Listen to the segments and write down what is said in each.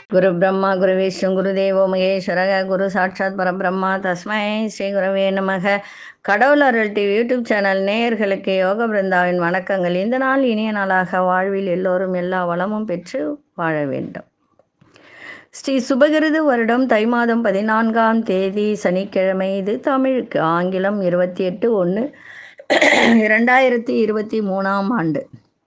குரு பிரம்மா குரு விஷ்ணு குரு தேவோ மகேஸ்வரக குரு சாட்சாத் பரபிரம்மா தஸ்மை ஸ்ரீ குருவே நமக கடவுள் அருள் டிவி யூடியூப் சேனல் நேயர்களுக்கு யோக பிருந்தாவின் வணக்கங்கள் இந்த நாள் இனிய நாளாக வாழ்வில் எல்லோரும் எல்லா வளமும் பெற்று வாழ வேண்டும் ஸ்ரீ சுபகிருது வருடம் தை மாதம் பதினான்காம் தேதி சனிக்கிழமை இது தமிழுக்கு ஆங்கிலம் இருபத்தி எட்டு ஒன்று இரண்டாயிரத்தி இருபத்தி மூணாம் ஆண்டு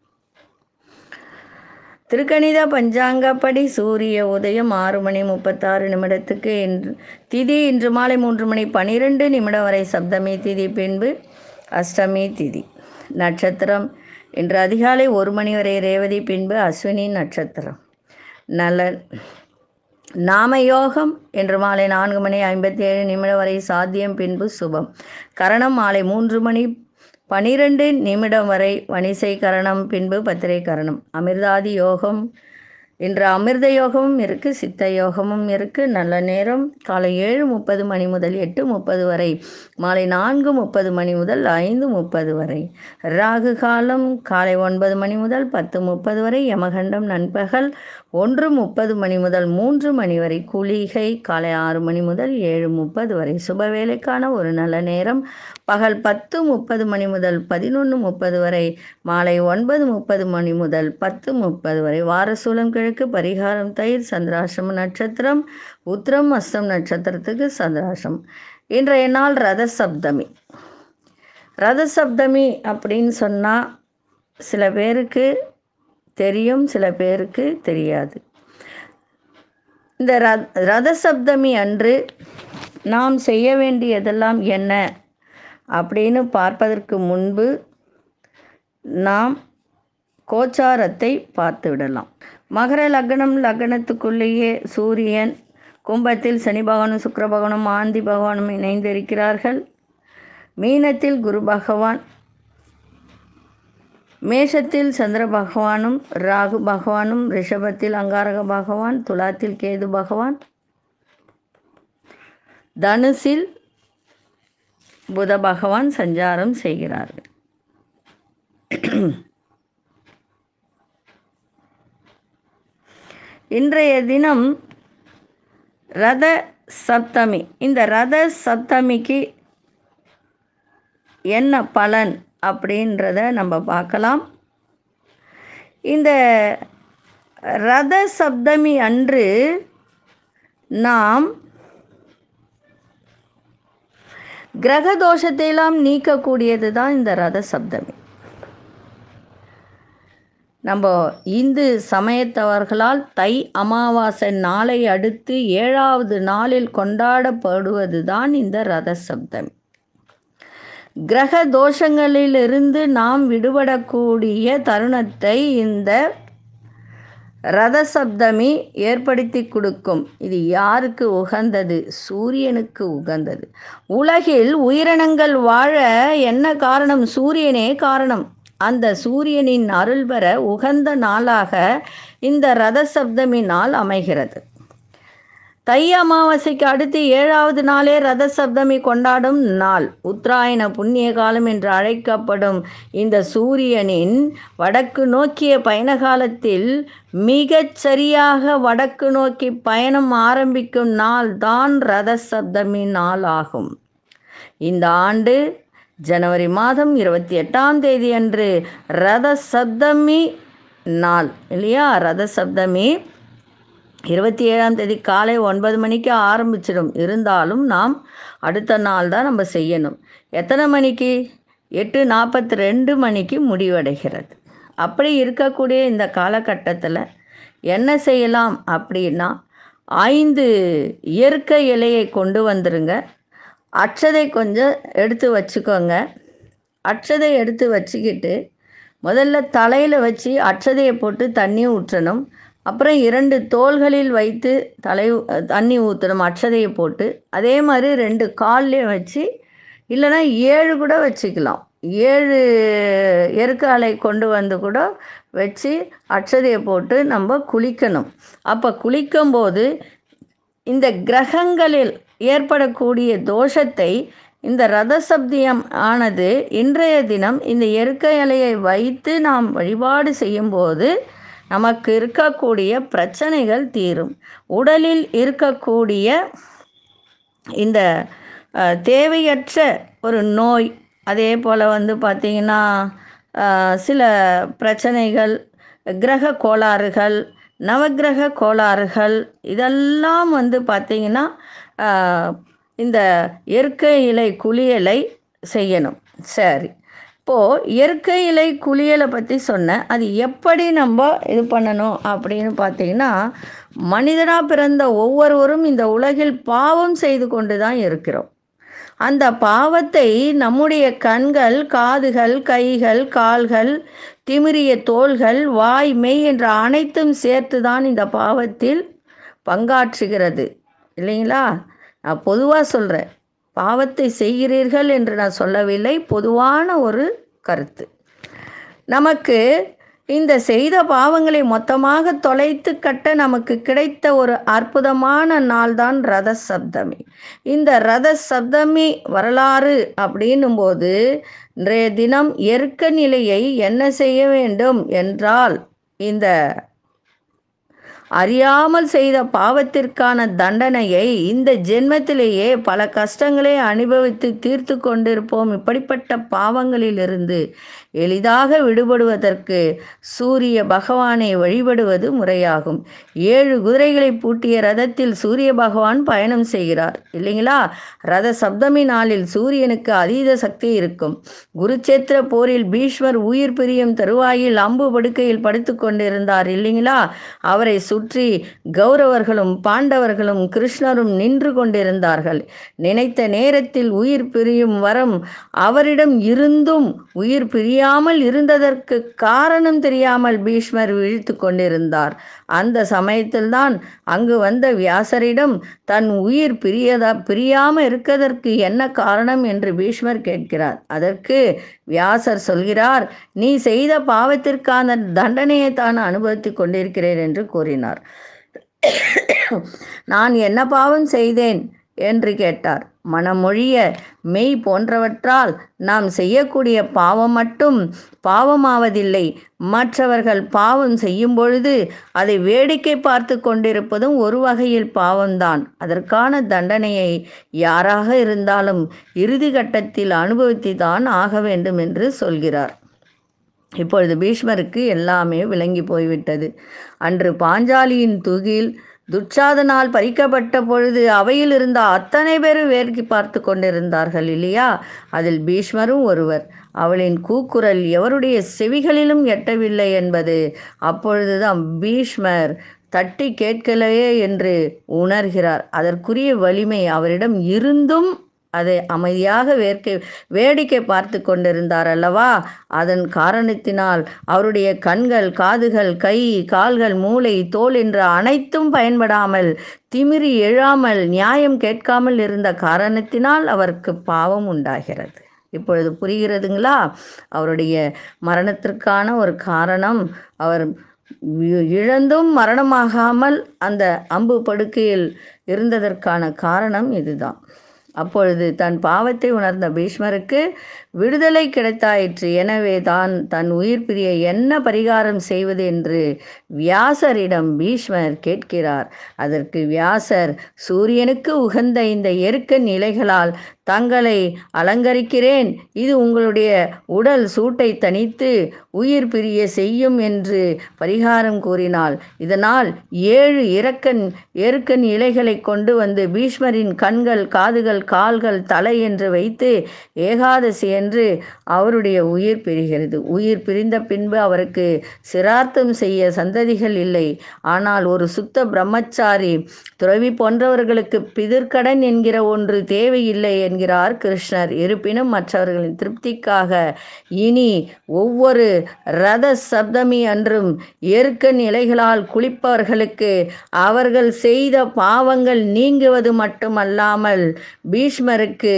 திருக்கணித பஞ்சாங்கப்படி சூரிய உதயம் ஆறு மணி முப்பத்தாறு நிமிடத்துக்கு இன்று திதி இன்று மாலை மூன்று மணி பனிரெண்டு நிமிடம் வரை சப்தமி திதி பின்பு அஷ்டமி திதி நட்சத்திரம் இன்று அதிகாலை ஒரு மணி வரை ரேவதி பின்பு அஸ்வினி நட்சத்திரம் நல்ல நாமயோகம் இன்று மாலை நான்கு மணி ஐம்பத்தி ஏழு நிமிடம் வரை சாத்தியம் பின்பு சுபம் கரணம் மாலை மூன்று மணி பனிரெண்டு நிமிடம் வரை வணிசை கரணம் பின்பு பத்திரை கரணம் அமிர்தாதி யோகம் இன்று அமிர்த யோகமும் இருக்குது சித்த யோகமும் இருக்குது நல்ல நேரம் காலை ஏழு முப்பது மணி முதல் எட்டு முப்பது வரை மாலை நான்கு முப்பது மணி முதல் ஐந்து முப்பது வரை ராகு காலம் காலை ஒன்பது மணி முதல் பத்து முப்பது வரை யமகண்டம் நண்பகல் ஒன்று முப்பது மணி முதல் மூன்று மணி வரை குளிகை காலை ஆறு மணி முதல் ஏழு முப்பது வரை சுப வேலைக்கான ஒரு நல்ல நேரம் பகல் பத்து முப்பது மணி முதல் பதினொன்று முப்பது வரை மாலை ஒன்பது முப்பது மணி முதல் பத்து முப்பது வரை வாரசூலம் கிழக்கு பரிகாரம் தயிர் சந்திராசிரம நட்சத்திரம் உத்திரம் அஸ்தம் நட்சத்திரத்துக்கு சந்திராசிரம் இன்றைய நாள் ரத சப்தமி ரத சப்தமி அப்படின்னு சொன்னால் சில பேருக்கு தெரியும் சில பேருக்கு தெரியாது இந்த ரத சப்தமி அன்று நாம் செய்ய வேண்டியதெல்லாம் என்ன அப்படின்னு பார்ப்பதற்கு முன்பு நாம் கோச்சாரத்தை பார்த்து விடலாம் மகர லக்னம் லக்னத்துக்குள்ளேயே சூரியன் கும்பத்தில் சனி பகவானும் சுக்கர பகவானும் ஆந்தி பகவானும் இணைந்திருக்கிறார்கள் மீனத்தில் குரு பகவான் மேஷத்தில் சந்திர பகவானும் ராகு பகவானும் ரிஷபத்தில் அங்காரக பகவான் துலாத்தில் கேது பகவான் தனுசில் புத பகவான் சஞ்சாரம் செய்கிறார்கள் இன்றைய தினம் ரத சப்தமி இந்த ரத சப்தமிக்கு என்ன பலன் அப்படின்றத நம்ம பார்க்கலாம் இந்த ரத சப்தமி அன்று நாம் கிரக தோஷத்தையெல்லாம் நீக்கக்கூடியது தான் இந்த ரத சப்தமி நம்ம இந்து சமயத்தவர்களால் தை அமாவாசை நாளை அடுத்து ஏழாவது நாளில் கொண்டாடப்படுவது தான் இந்த ரத சப்தமி கிரக தோஷங்களிலிருந்து நாம் விடுபடக்கூடிய தருணத்தை இந்த ரத சப்தமி ஏற்படுத்தி கொடுக்கும் இது யாருக்கு உகந்தது சூரியனுக்கு உகந்தது உலகில் உயிரினங்கள் வாழ என்ன காரணம் சூரியனே காரணம் அந்த சூரியனின் அருள் பெற உகந்த நாளாக இந்த ரத சப்தமி நாள் அமைகிறது தை அமாவாசைக்கு அடுத்து ஏழாவது நாளே ரத சப்தமி கொண்டாடும் நாள் உத்தராயண புண்ணிய காலம் என்று அழைக்கப்படும் இந்த சூரியனின் வடக்கு நோக்கிய பயண காலத்தில் மிகச் சரியாக வடக்கு நோக்கி பயணம் ஆரம்பிக்கும் நாள் தான் ரத சப்தமி நாள் ஆகும் இந்த ஆண்டு ஜனவரி மாதம் இருபத்தி எட்டாம் தேதி அன்று ரத சப்தமி நாள் இல்லையா ரத சப்தமி இருபத்தி ஏழாம் தேதி காலை ஒன்பது மணிக்கு ஆரம்பிச்சிடும் இருந்தாலும் நாம் அடுத்த நாள் தான் நம்ம செய்யணும் எத்தனை மணிக்கு எட்டு நாற்பத்தி ரெண்டு மணிக்கு முடிவடைகிறது அப்படி இருக்கக்கூடிய இந்த காலகட்டத்தில் என்ன செய்யலாம் அப்படின்னா ஐந்து இயற்கை இலையை கொண்டு வந்துருங்க அச்சதை கொஞ்சம் எடுத்து வச்சுக்கோங்க அச்சதை எடுத்து வச்சுக்கிட்டு முதல்ல தலையில் வச்சு அச்சதையை போட்டு தண்ணி ஊற்றணும் அப்புறம் இரண்டு தோள்களில் வைத்து தலை தண்ணி ஊற்றணும் அச்சதையை போட்டு அதே மாதிரி ரெண்டு கால்லையும் வச்சு இல்லைன்னா ஏழு கூட வச்சுக்கலாம் ஏழு எருக்காலை கொண்டு வந்து கூட வச்சு அச்சதையை போட்டு நம்ம குளிக்கணும் அப்போ குளிக்கும்போது இந்த கிரகங்களில் ஏற்படக்கூடிய தோஷத்தை இந்த ரத சப்தியம் ஆனது இன்றைய தினம் இந்த எருக்க இலையை வைத்து நாம் வழிபாடு செய்யும்போது நமக்கு இருக்கக்கூடிய பிரச்சனைகள் தீரும் உடலில் இருக்கக்கூடிய இந்த அஹ், தேவையற்ற ஒரு நோய் அதே போல் வந்து பார்த்திங்கன்னா அஹ், சில பிரச்சனைகள் கிரக கோளாறுகள் நவக்கிரக கோளாறுகள் இதெல்லாம் வந்து பார்த்திங்கன்னா அஹ், இந்த இயற்கை இலை குளியலை செய்யணும் சரி இப்போது இயற்கை இலை குளியலை பற்றி சொன்னேன் அது எப்படி நம்ம இது பண்ணணும் அப்படின்னு பார்த்தீங்கன்னா மனிதனாக பிறந்த ஒவ்வொருவரும் இந்த உலகில் பாவம் செய்து கொண்டு தான் இருக்கிறோம் அந்த பாவத்தை நம்முடைய கண்கள் காதுகள் கைகள் கால்கள் திமிரிய தோள்கள் வாய் மெய் என்ற அனைத்தும் சேர்த்து தான் இந்த பாவத்தில் பங்காற்றுகிறது இல்லைங்களா நான் பொதுவாக சொல்கிறேன் பாவத்தை செய்கிறீர்கள் என்று நான் சொல்லவில்லை பொதுவான ஒரு கருத்து நமக்கு இந்த செய்த பாவங்களை மொத்தமாக தொலைத்து கட்ட நமக்கு கிடைத்த ஒரு அற்புதமான நாள்தான் ரத சப்தமி இந்த ரத சப்தமி வரலாறு அப்படின்னும் போது இன்றைய தினம் எருக்க நிலையை என்ன செய்ய வேண்டும் என்றால் இந்த அறியாமல் செய்த பாவத்திற்கான தண்டனையை இந்த ஜென்மத்திலேயே பல கஷ்டங்களை அனுபவித்து தீர்த்து கொண்டிருப்போம் இப்படிப்பட்ட பாவங்களிலிருந்து எளிதாக விடுபடுவதற்கு சூரிய பகவானை வழிபடுவது முறையாகும் ஏழு குதிரைகளை பூட்டிய ரதத்தில் சூரிய பகவான் பயணம் செய்கிறார் இல்லைங்களா ரத சப்தமி நாளில் சூரியனுக்கு அதீத சக்தி இருக்கும் குருச்சேத்திர போரில் பீஷ்மர் உயிர் பிரியும் தருவாயில் அம்பு படுக்கையில் படுத்து கொண்டிருந்தார் இல்லைங்களா அவரை சுற்றி கௌரவர்களும் பாண்டவர்களும் கிருஷ்ணரும் நின்று கொண்டிருந்தார்கள் நினைத்த நேரத்தில் உயிர் பிரியும் வரம் அவரிடம் இருந்தும் உயிர் பிரியாமல் இருந்ததற்கு காரணம் தெரியாமல் பீஷ்மர் விழித்து கொண்டிருந்தார் அந்த சமயத்தில்தான் அங்கு வந்த வியாசரிடம் தன் உயிர் பிரியதா பிரியாம இருக்கதற்கு என்ன காரணம் என்று பீஷ்மர் கேட்கிறார் அதற்கு வியாசர் சொல்கிறார் நீ செய்த பாவத்திற்கான தண்டனையை தான் அனுபவித்துக் கொண்டிருக்கிறேன் என்று கூறினார் நான் என்ன பாவம் செய்தேன் என்று கேட்டார் மனமொழிய மெய் போன்றவற்றால் நாம் செய்யக்கூடிய பாவம் மட்டும் பாவமாவதில்லை மற்றவர்கள் பாவம் செய்யும் பொழுது அதை வேடிக்கை பார்த்து கொண்டிருப்பதும் ஒரு வகையில் பாவம்தான் அதற்கான தண்டனையை யாராக இருந்தாலும் இறுதி கட்டத்தில் அனுபவித்து தான் ஆக வேண்டும் என்று சொல்கிறார் இப்பொழுது பீஷ்மருக்கு எல்லாமே விளங்கி போய்விட்டது அன்று பாஞ்சாலியின் துகில் துச்சாதனால் பறிக்கப்பட்ட பொழுது அவையில் இருந்த அத்தனை பேரும் வேர்க்கி பார்த்து கொண்டிருந்தார்கள் இல்லையா அதில் பீஷ்மரும் ஒருவர் அவளின் கூக்குரல் எவருடைய செவிகளிலும் எட்டவில்லை என்பது அப்பொழுதுதான் பீஷ்மர் தட்டி கேட்கலையே என்று உணர்கிறார் அதற்குரிய வலிமை அவரிடம் இருந்தும் அதை அமைதியாக வேர்க்கை வேடிக்கை பார்த்து கொண்டிருந்தார் அல்லவா அதன் காரணத்தினால் அவருடைய கண்கள் காதுகள் கை கால்கள் மூளை தோல் என்ற அனைத்தும் பயன்படாமல் திமிரி எழாமல் நியாயம் கேட்காமல் இருந்த காரணத்தினால் அவருக்கு பாவம் உண்டாகிறது இப்பொழுது புரிகிறதுங்களா அவருடைய மரணத்திற்கான ஒரு காரணம் அவர் இ- இழந்தும் மரணமாகாமல் அந்த அம்பு படுக்கையில் இருந்ததற்கான காரணம் இதுதான் அப்பொழுது தன் பாவத்தை உணர்ந்த பீஷ்மருக்கு விடுதலை கிடைத்தாயிற்று எனவே தான் தன் உயிர் பிரிய என்ன பரிகாரம் செய்வது என்று வியாசரிடம் பீஷ்மர் கேட்கிறார் அதற்கு வியாசர் சூரியனுக்கு உகந்த இந்த எருக்க நிலைகளால் தங்களை அலங்கரிக்கிறேன் இது உங்களுடைய உடல் சூட்டை தணித்து உயிர் பிரிய செய்யும் என்று பரிகாரம் கூறினாள் இதனால் ஏழு இறக்கன் எருக்கன் இலைகளை கொண்டு வந்து பீஷ்மரின் கண்கள் காதுகள் கால்கள் தலை என்று வைத்து ஏகாதசி என்று அவருடைய உயிர் பிரிகிறது உயிர் பிரிந்த பின்பு அவருக்கு சிரார்த்தம் செய்ய சந்ததிகள் இல்லை ஆனால் ஒரு சுத்த பிரம்மச்சாரி துறவி போன்றவர்களுக்கு பிதிர்க்கடன் என்கிற ஒன்று தேவையில்லை என்கிறார் கிருஷ்ணர் இருப்பினும் மற்றவர்களின் திருப்திக்காக இனி ஒவ்வொரு ரத சப்தமி அன்றும் எருக்க நிலைகளால் குளிப்பவர்களுக்கு அவர்கள் செய்த பாவங்கள் நீங்குவது மட்டுமல்லாமல் பீஷ்மருக்கு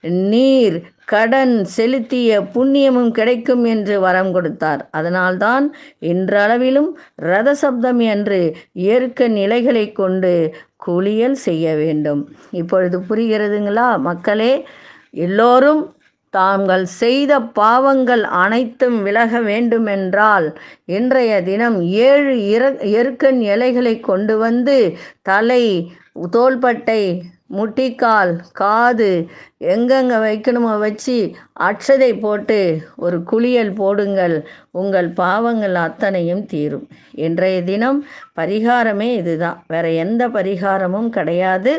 நீர் கடன் செலுத்திய புண்ணியமும் கிடைக்கும் என்று வரம் கொடுத்தார் அதனால்தான் இன்றளவிலும் ரத சப்தமி அன்று ஏற்க நிலைகளை கொண்டு குளியல் செய்ய வேண்டும் இப்பொழுது புரிகிறதுங்களா மக்களே எல்லோரும் தாங்கள் செய்த பாவங்கள் அனைத்தும் விலக வேண்டுமென்றால் இன்றைய தினம் ஏழு இர எருக்கன் இலைகளை கொண்டு வந்து தலை தோள்பட்டை முட்டிக்கால் காது எங்கெங்கே வைக்கணுமோ வச்சு அட்சதை போட்டு ஒரு குளியல் போடுங்கள் உங்கள் பாவங்கள் அத்தனையும் தீரும் இன்றைய தினம் பரிகாரமே இதுதான் வேற எந்த பரிகாரமும் கிடையாது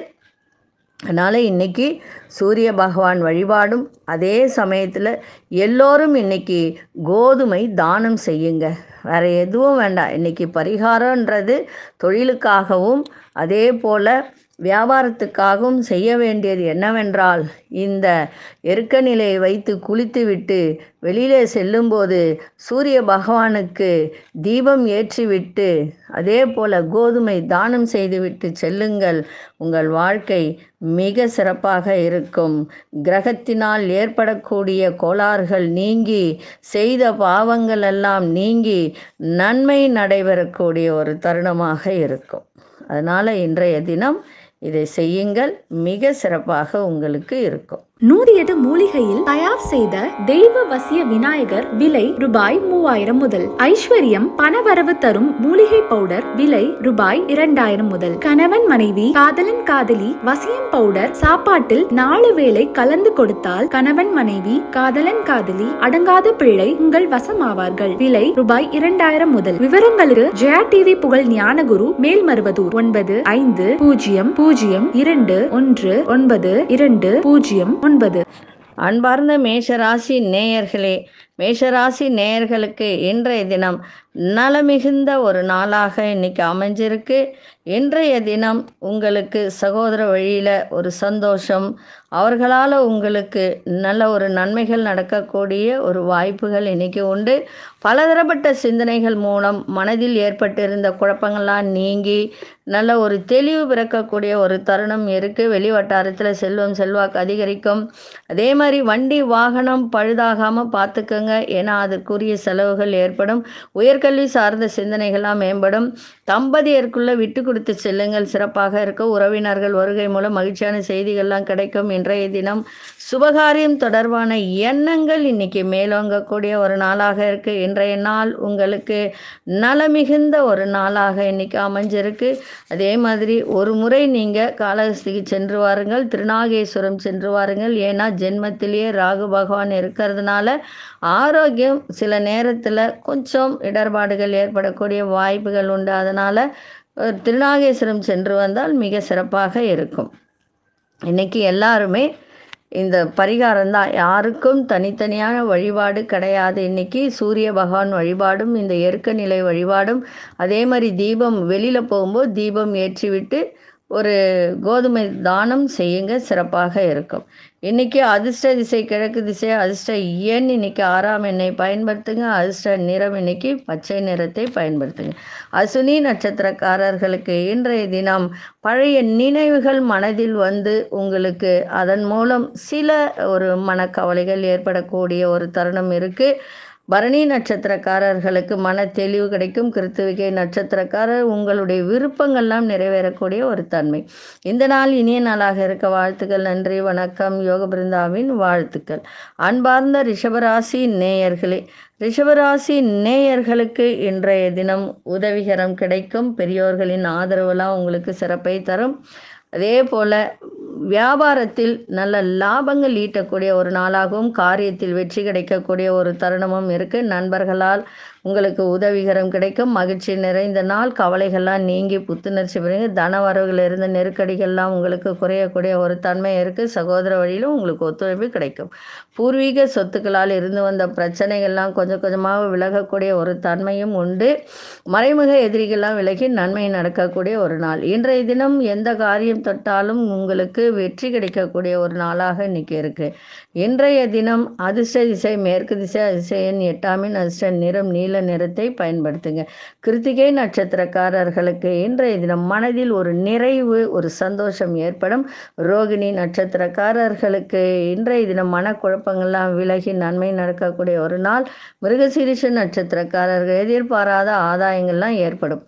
அதனால் இன்னைக்கு சூரிய பகவான் வழிபாடும் அதே சமயத்தில் எல்லோரும் இன்னைக்கு கோதுமை தானம் செய்யுங்க வேற எதுவும் வேண்டாம் இன்னைக்கு பரிகாரன்றது தொழிலுக்காகவும் அதே போல் வியாபாரத்துக்காகவும் செய்ய வேண்டியது என்னவென்றால் இந்த எருக்க நிலையை வைத்து குளித்துவிட்டு வெளியிலே செல்லும்போது சூரிய பகவானுக்கு தீபம் ஏற்றிவிட்டு அதே போல கோதுமை தானம் செய்துவிட்டு செல்லுங்கள் உங்கள் வாழ்க்கை மிக சிறப்பாக இருக்கும் கிரகத்தினால் ஏற்படக்கூடிய கோளாறுகள் நீங்கி செய்த பாவங்கள் எல்லாம் நீங்கி நன்மை நடைபெறக்கூடிய ஒரு தருணமாக இருக்கும் அதனால் இன்றைய தினம் இதை செய்யுங்கள் மிக சிறப்பாக உங்களுக்கு இருக்கும் நூறு எட்டு மூலிகையில் தயார் செய்த தெய்வ வசிய விநாயகர் விலை ரூபாய் மூவாயிரம் முதல் ஐஸ்வர்யம் பணவரவு தரும் மூலிகை பவுடர் விலை ரூபாய் இரண்டாயிரம் முதல் கணவன் மனைவி காதலன் காதலி வசியம் பவுடர் சாப்பாட்டில் நாலு வேளை கலந்து கொடுத்தால் கணவன் மனைவி காதலன் காதலி அடங்காத பிள்ளை உங்கள் வசமாவார்கள் விலை ரூபாய் இரண்டாயிரம் முதல் விவரங்களுக்கு ஜெயா டிவி புகழ் ஞானகுரு மேல்மருவதூர் ஒன்பது ஐந்து பூஜ்ஜியம் பூஜ்ஜியம் இரண்டு ஒன்று ஒன்பது இரண்டு பூஜ்ஜியம் ஒன்பது அன்பார்ந்த மேஷராசி நேயர்களே மேஷராசி நேயர்களுக்கு இன்றைய தினம் நலமிகுந்த ஒரு நாளாக இன்னைக்கு அமைஞ்சிருக்கு இன்றைய தினம் உங்களுக்கு சகோதர வழியில் ஒரு சந்தோஷம் அவர்களால் உங்களுக்கு நல்ல ஒரு நன்மைகள் நடக்கக்கூடிய ஒரு வாய்ப்புகள் இன்னைக்கு உண்டு பலதரப்பட்ட சிந்தனைகள் மூலம் மனதில் ஏற்பட்டிருந்த குழப்பங்கள்லாம் நீங்கி நல்ல ஒரு தெளிவு பிறக்கக்கூடிய ஒரு தருணம் இருக்குது வெளி வட்டாரத்தில் செல்வம் செல்வாக்கு அதிகரிக்கும் அதே மாதிரி வண்டி வாகனம் பழுதாகாமல் பார்த்துக்கோங்க ஏன்னா அதுக்குரிய செலவுகள் ஏற்படும் உயர்கல்வி சார்ந்த சிந்தனைகள்லாம் மேம்படும் தம்பதியருக்குள்ள விட்டு கொடுத்து செல்லுங்கள் சிறப்பாக இருக்கும் உறவினர்கள் வருகை மூலம் மகிழ்ச்சியான செய்திகள்லாம் கிடைக்கும் இன்றைய தினம் சுபகாரியம் தொடர்பான எண்ணங்கள் இன்னைக்கு மேலோங்கக்கூடிய ஒரு நாளாக இருக்கு இன்றைய நாள் உங்களுக்கு நலமிகுந்த ஒரு நாளாக இன்னைக்கு அமைஞ்சிருக்கு அதே மாதிரி ஒரு முறை நீங்கள் காளஹஸ்திக்கு சென்று வாருங்கள் திருநாகேஸ்வரம் சென்று வாருங்கள் ஏன்னா ஜென்மத்திலேயே ராகு பகவான் இருக்கிறதுனால ஆரோக்கியம் சில நேரத்தில் கொஞ்சம் இடர்பாடுகள் ஏற்படக்கூடிய வாய்ப்புகள் உண்டு அதனால் திருநாகேஸ்வரம் சென்று வந்தால் மிக சிறப்பாக இருக்கும் இன்னைக்கு எல்லாருமே இந்த பரிகாரம் தான் யாருக்கும் தனித்தனியான வழிபாடு கிடையாது இன்னைக்கு சூரிய பகவான் வழிபாடும் இந்த எருக்க நிலை வழிபாடும் அதே மாதிரி தீபம் வெளியில் போகும்போது தீபம் ஏற்றிவிட்டு ஒரு கோதுமை தானம் செய்யுங்க சிறப்பாக இருக்கும் இன்னைக்கு அதிர்ஷ்ட திசை கிழக்கு திசை அதிர்ஷ்ட எண் இன்னைக்கு ஆறாம் எண்ணை பயன்படுத்துங்க அதிர்ஷ்ட நிறம் இன்னைக்கு பச்சை நிறத்தை பயன்படுத்துங்க அசுனி நட்சத்திரக்காரர்களுக்கு இன்றைய தினம் பழைய நினைவுகள் மனதில் வந்து உங்களுக்கு அதன் மூலம் சில ஒரு மனக்கவலைகள் ஏற்படக்கூடிய ஒரு தருணம் இருக்குது பரணி நட்சத்திரக்காரர்களுக்கு மன தெளிவு கிடைக்கும் கிருத்துவிகை நட்சத்திரக்காரர் உங்களுடைய விருப்பங்கள்லாம் நிறைவேறக்கூடிய ஒரு தன்மை இந்த நாள் இனிய நாளாக இருக்க வாழ்த்துக்கள் நன்றி வணக்கம் யோக பிருந்தாவின் வாழ்த்துக்கள் அன்பார்ந்த ரிஷபராசி நேயர்களே ரிஷபராசி நேயர்களுக்கு இன்றைய தினம் உதவிகரம் கிடைக்கும் பெரியோர்களின் ஆதரவெல்லாம் உங்களுக்கு சிறப்பை தரும் அதே போல் வியாபாரத்தில் நல்ல லாபங்கள் ஈட்டக்கூடிய ஒரு நாளாகவும் காரியத்தில் வெற்றி கிடைக்கக்கூடிய ஒரு தருணமும் இருக்குது நண்பர்களால் உங்களுக்கு உதவிகரம் கிடைக்கும் மகிழ்ச்சி நிறைந்த நாள் கவலைகள்லாம் நீங்கி புத்துணர்ச்சி பெறுங்க தன வரவுகள் இருந்த நெருக்கடிகள்லாம் உங்களுக்கு குறையக்கூடிய ஒரு தன்மை இருக்குது சகோதர வழியிலும் உங்களுக்கு ஒத்துழைப்பு கிடைக்கும் பூர்வீக சொத்துக்களால் இருந்து வந்த பிரச்சனைகள்லாம் கொஞ்சம் கொஞ்சமாக விலகக்கூடிய ஒரு தன்மையும் உண்டு மறைமுக எதிரிகள்லாம் விலகி நன்மை நடக்கக்கூடிய ஒரு நாள் இன்றைய தினம் எந்த காரியம் தொட்டாலும் உங்களுக்கு வெற்றி கிடைக்கக்கூடிய ஒரு நாளாக இன்னைக்கு இருக்குது இன்றைய தினம் அதிர்ஷ்ட திசை மேற்கு திசை அதிசயன் எட்டாமின் அதிர்ஷ்ட நிறம் நீல நிறத்தை பயன்படுத்துங்க கிருத்திகை நட்சத்திரக்காரர்களுக்கு இன்றைய தினம் மனதில் ஒரு நிறைவு ஒரு சந்தோஷம் ஏற்படும் ரோகிணி நட்சத்திரக்காரர்களுக்கு இன்றைய தினம் மனக்குழப்பங்கள்லாம் விலகி நன்மை நடக்கக்கூடிய ஒரு நாள் மிருகசீரிஷ நட்சத்திரக்காரர்கள் எதிர்பாராத ஆதாயங்கள்லாம் ஏற்படும்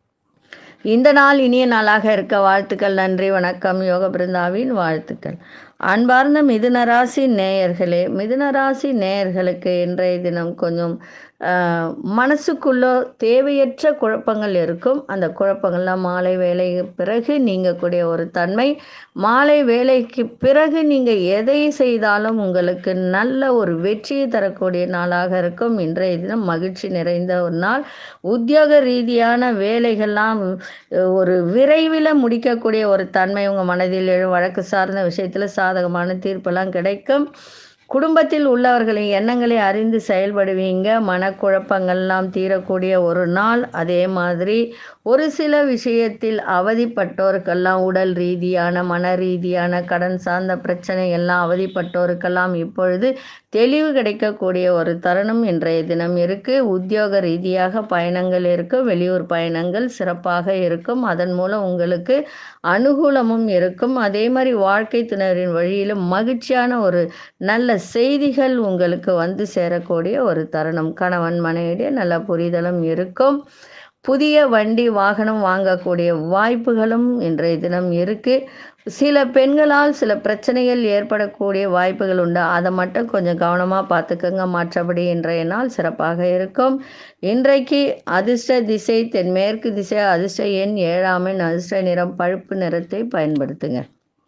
இந்த நாள் இனிய நாளாக இருக்க வாழ்த்துக்கள் நன்றி வணக்கம் யோக பிருந்தாவின் வாழ்த்துக்கள் அன்பார்ந்த மிதுனராசி நேயர்களே மிதுனராசி நேயர்களுக்கு இன்றைய தினம் கொஞ்சம் ஆஹ், மனசுக்குள்ள தேவையற்ற குழப்பங்கள் இருக்கும் அந்த குழப்பங்கள்லாம் மாலை வேலை பிறகு நீங்கக்கூடிய ஒரு தன்மை மாலை வேலைக்கு பிறகு நீங்கள் எதை செய்தாலும் உங்களுக்கு நல்ல ஒரு வெற்றியை தரக்கூடிய நாளாக இருக்கும் இன்றைய தினம் மகிழ்ச்சி நிறைந்த ஒரு நாள் உத்தியோக ரீதியான வேலைகள்லாம் அஹ், ஒரு விரைவில் முடிக்கக்கூடிய ஒரு தன்மை உங்கள் மனதில் எழும் வழக்கு சார்ந்த விஷயத்தில் சாதகமான தீர்ப்பெல்லாம் கிடைக்கும் குடும்பத்தில் உள்ளவர்களின் எண்ணங்களை அறிந்து செயல்படுவீங்க மனக்குழப்பங்கள்லாம் தீரக்கூடிய ஒரு நாள் அதே மாதிரி ஒரு சில விஷயத்தில் அவதிப்பட்டோருக்கெல்லாம் உடல் ரீதியான மன ரீதியான கடன் சார்ந்த பிரச்சனை எல்லாம் அவதிப்பட்டோருக்கெல்லாம் இப்பொழுது தெளிவு கிடைக்கக்கூடிய ஒரு தருணம் இன்றைய தினம் இருக்கு உத்தியோக ரீதியாக பயணங்கள் இருக்கும் வெளியூர் பயணங்கள் சிறப்பாக இருக்கும் அதன் மூலம் உங்களுக்கு அனுகூலமும் இருக்கும் அதே மாதிரி வாழ்க்கை துணைவரின் வழியிலும் மகிழ்ச்சியான ஒரு நல்ல செய்திகள் உங்களுக்கு வந்து சேரக்கூடிய ஒரு தருணம் கணவன் மனைவிடையே நல்ல புரிதலும் இருக்கும் புதிய வண்டி வாகனம் வாங்கக்கூடிய வாய்ப்புகளும் இன்றைய தினம் இருக்கு சில பெண்களால் சில பிரச்சனைகள் ஏற்படக்கூடிய வாய்ப்புகள் உண்டு அதை மட்டும் கொஞ்சம் கவனமாக பார்த்துக்கோங்க மற்றபடி இன்றைய நாள் சிறப்பாக இருக்கும் இன்றைக்கு அதிர்ஷ்ட திசை தென்மேற்கு திசை அதிர்ஷ்ட எண் ஏழாம் எண் அதிர்ஷ்ட நிறம் பழுப்பு நிறத்தை பயன்படுத்துங்க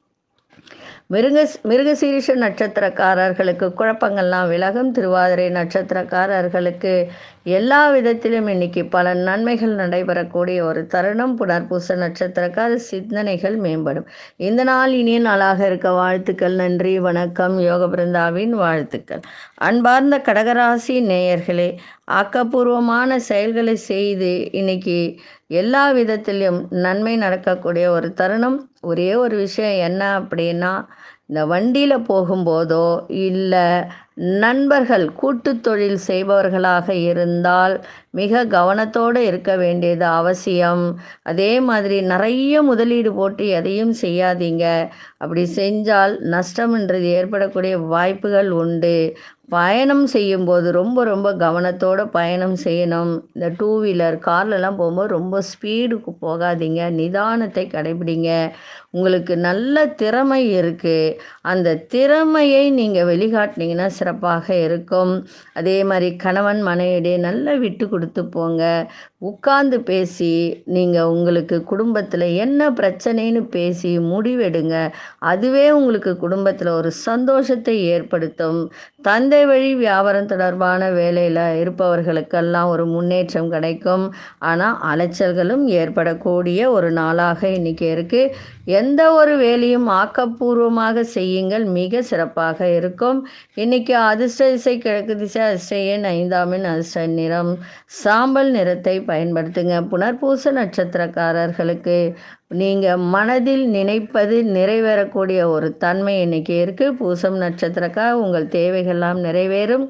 மிருக மிருகசீரிஷ நட்சத்திரக்காரர்களுக்கு குழப்பங்கள்லாம் விலகும் திருவாதிரை நட்சத்திரக்காரர்களுக்கு எல்லா விதத்திலும் இன்னைக்கு பல நன்மைகள் நடைபெறக்கூடிய ஒரு தருணம் புனர்பூச நட்சத்திரக்கார சிந்தனைகள் மேம்படும் இந்த நாள் இனிய நாளாக இருக்க வாழ்த்துக்கள் நன்றி வணக்கம் யோக பிருந்தாவின் வாழ்த்துக்கள் அன்பார்ந்த கடகராசி நேயர்களே ஆக்கப்பூர்வமான செயல்களை செய்து இன்னைக்கு எல்லா விதத்திலும் நன்மை நடக்கக்கூடிய ஒரு தருணம் ஒரே ஒரு விஷயம் என்ன அப்படின்னா இந்த வண்டியில் போகும்போதோ இல்லை நண்பர்கள் கூட்டு தொழில் செய்பவர்களாக இருந்தால் மிக கவனத்தோடு இருக்க வேண்டியது அவசியம் அதே மாதிரி நிறைய முதலீடு போட்டு எதையும் செய்யாதீங்க அப்படி செஞ்சால் நஷ்டம்ன்றது ஏற்படக்கூடிய வாய்ப்புகள் உண்டு பயணம் செய்யும்போது ரொம்ப ரொம்ப கவனத்தோடு பயணம் செய்யணும் இந்த டூ வீலர் கார்லலாம் போகும்போது ரொம்ப ஸ்பீடுக்கு போகாதீங்க நிதானத்தை கடைபிடிங்க உங்களுக்கு நல்ல திறமை இருக்குது அந்த திறமையை நீங்கள் வெளிக்காட்டினீங்கன்னா சிறப்பாக இருக்கும் அதே மாதிரி கணவன் மனைவிடையே நல்லா விட்டு கொடுத்து போங்க உட்கார்ந்து பேசி நீங்கள் உங்களுக்கு குடும்பத்தில் என்ன பிரச்சனைன்னு பேசி முடிவெடுங்க அதுவே உங்களுக்கு குடும்பத்தில் ஒரு சந்தோஷத்தை ஏற்படுத்தும் தந்தை வழி வியாபாரம் தொடர்பான வேலையில் இருப்பவர்களுக்கெல்லாம் ஒரு முன்னேற்றம் கிடைக்கும் ஆனால் அலைச்சல்களும் ஏற்படக்கூடிய ஒரு நாளாக இன்னைக்கு இருக்குது எந்த ஒரு வேலையும் ஆக்கப்பூர்வமாக செய்யுங்கள் மிக சிறப்பாக இருக்கும் இன்னைக்கு அதிர்ஷ்ட திசை கிழக்கு திசை அதிர்ஷ்ட எண் ஐந்தாம் எண் அதிர்ஷ்ட நிறம் சாம்பல் நிறத்தை பயன்படுத்துங்க புனர்பூச நட்சத்திரக்காரர்களுக்கு நீங்கள் மனதில் நினைப்பது நிறைவேறக்கூடிய ஒரு தன்மை இன்னைக்கு இருக்குது பூசம் நட்சத்திரக்கார உங்கள் தேவைகள்லாம் நிறைவேறும்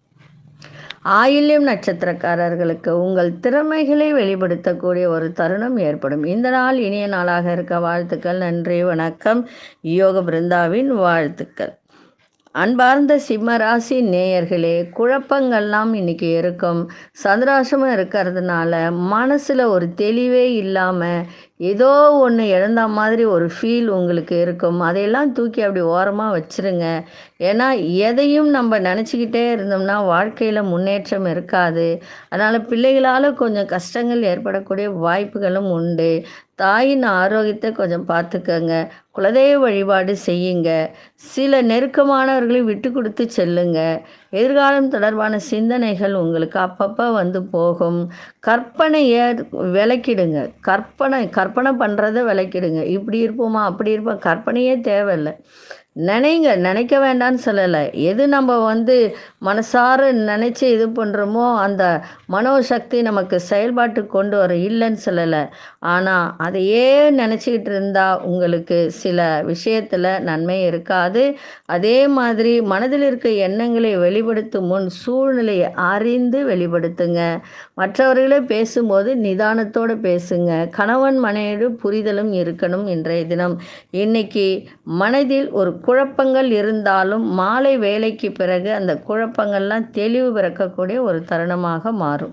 ஆயில்யம் நட்சத்திரக்காரர்களுக்கு உங்கள் திறமைகளை வெளிப்படுத்தக்கூடிய ஒரு தருணம் ஏற்படும் இந்த நாள் இனிய நாளாக இருக்க வாழ்த்துக்கள் நன்றி வணக்கம் யோக பிருந்தாவின் வாழ்த்துக்கள் அன்பார்ந்த சிம்ம ராசி நேயர்களே குழப்பங்கள்லாம் இன்னைக்கு இருக்கும் சந்திராசமும் இருக்கிறதுனால மனசில் ஒரு தெளிவே இல்லாமல் ஏதோ ஒன்று இழந்த மாதிரி ஒரு ஃபீல் உங்களுக்கு இருக்கும் அதையெல்லாம் தூக்கி அப்படி ஓரமாக வச்சிருங்க ஏன்னா எதையும் நம்ம நினச்சிக்கிட்டே இருந்தோம்னா வாழ்க்கையில் முன்னேற்றம் இருக்காது அதனால் பிள்ளைகளால் கொஞ்சம் கஷ்டங்கள் ஏற்படக்கூடிய வாய்ப்புகளும் உண்டு தாயின் ஆரோக்கியத்தை கொஞ்சம் பார்த்துக்கங்க குலதெய்வ வழிபாடு செய்யுங்க சில நெருக்கமானவர்களை விட்டு கொடுத்து செல்லுங்க எதிர்காலம் தொடர்பான சிந்தனைகள் உங்களுக்கு அப்பப்போ வந்து போகும் கற்பனையை விளக்கிடுங்க கற்பனை கற்பனை பண்ணுறதை விளக்கிடுங்க இப்படி இருப்போமா அப்படி இருப்போம் கற்பனையே தேவையில்லை நினைங்க நினைக்க வேண்டாம்னு சொல்லலை எது நம்ம வந்து மனசார நினச்சி இது பண்ணுறோமோ அந்த மனோசக்தி நமக்கு செயல்பாட்டுக்கு கொண்டு வரும் இல்லைன்னு சொல்லலை ஆனால் அதையே நினச்சிக்கிட்டு இருந்தால் உங்களுக்கு சில விஷயத்தில் நன்மை இருக்காது அதே மாதிரி மனதில் இருக்க எண்ணங்களை வெளிப்படுத்தும் முன் சூழ்நிலையை அறிந்து வெளிப்படுத்துங்க மற்றவர்களே பேசும்போது நிதானத்தோடு பேசுங்க கணவன் மனைவியோடு புரிதலும் இருக்கணும் இன்றைய தினம் இன்னைக்கு மனதில் ஒரு குழப்பங்கள் இருந்தாலும் மாலை வேலைக்கு பிறகு அந்த குழப்பங்கள்லாம் தெளிவு பிறக்கக்கூடிய ஒரு தருணமாக மாறும்